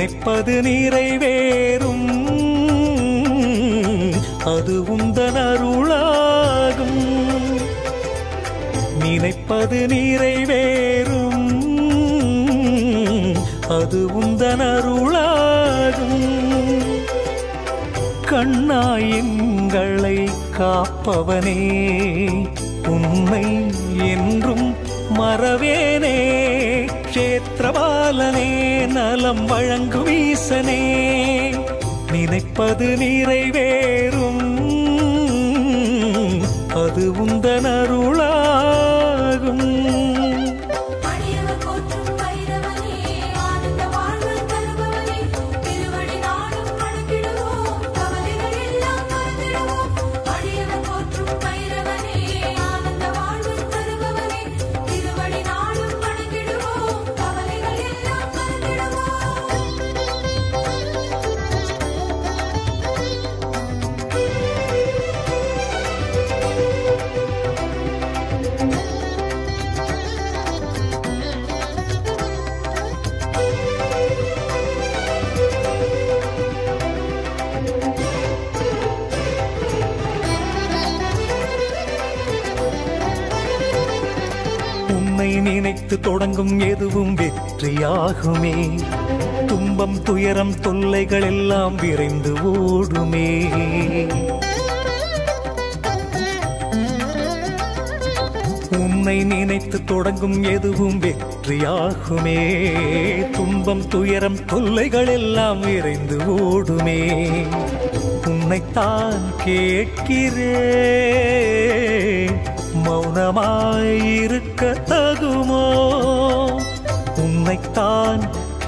நினைப்பது நிறைவேறும் அது உந்தன் அருளாகும் நினைப்பது நிறைவேறும் அது உந்தன் அருளாகும் கண்ணாயங்களை காப்பவனே உன்னை என்றும் மறவேனே க்ஷேத்திரபாலனே நலம் வழங்கும் ஈசனே நினைப்பது நிறைவேறும் அது உந்தன் அருளாகும் அடியவர் போற்றும் பைரவனே ஆனந்த வாழ்வு தருபவனே திருவடி நாடும் வணங்கிடுவோம் கவலைகள் எல்லாம் மறந்திடுவோம் அடியவர் போற்றும் பைரவனே ஆனந்த வாழ்வு தருபவனே திருவடி நாடும் வணங்கிடுவோம் கவலைகள் எல்லாம் மறந்திடுவோம் உன்னை நினைத்து தொடங்கும் எதுவும் வெற்றியாகுமே துன்பம் துயரம் தொல்லைகள் எல்லாம் விரைந்து ஓடுமே உன்னை நினைத்து தொடங்கும் எதுவும் வெற்றியாகுமே துன்பம் துயரம் தொல்லைகள் எல்லாம் விரைந்து ஓடுமே உன்னைத்தான் கேட்கிறேன் மௌனமாயிருக்க தகுமோ உன்னைத்தான்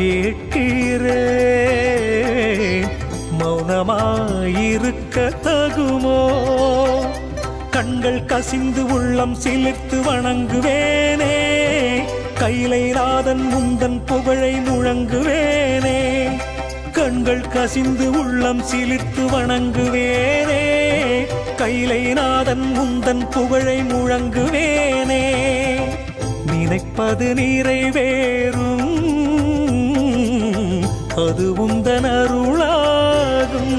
கேட்கிறேன் மௌனமாயிருக்க தகுமோ கண்கள் கசிந்து உள்ளம் சிலிர்த்து வணங்குவேனே கைலை ராதன் முந்தன் புகழை முழங்குவேனே கண்கள் கசிந்து உள்ளம் சிலிர்த்து வணங்குவேனே கைலை நாதன் முந்தன் புகழை முழங்குவேனே நினைப்பது நிறைவேறும் அது உந்தன் அருளாகும்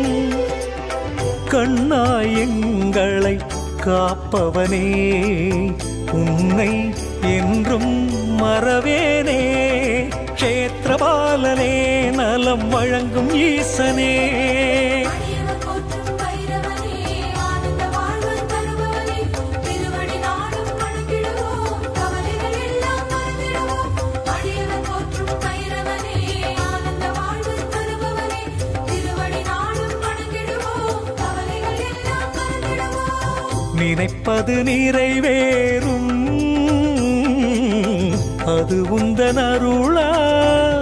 கண்ணாயங்களை காப்பவனே உன்னை என்றும் மறவேனே க்ஷேத்திரபாலனே நலம் வழங்கும் ஈசனே அடியவர் போற்றும் பைரவனே ஆனந்த வாழ்வு தருபவனே திருவடி நாடும் வணங்கிடுவோம் கவலைகள் எல்லாம் மறந்திடுவோம் அடியவர் போற்றும் பைரவனே ஆனந்த வாழ்வு தருபவனே திருவடி நாடும் வணங்கிடுவோம் கவலைகள் எல்லாம் மறந்திடுவோம் நினைப்பது நிறைவேறும் அது உந்தன் அருளா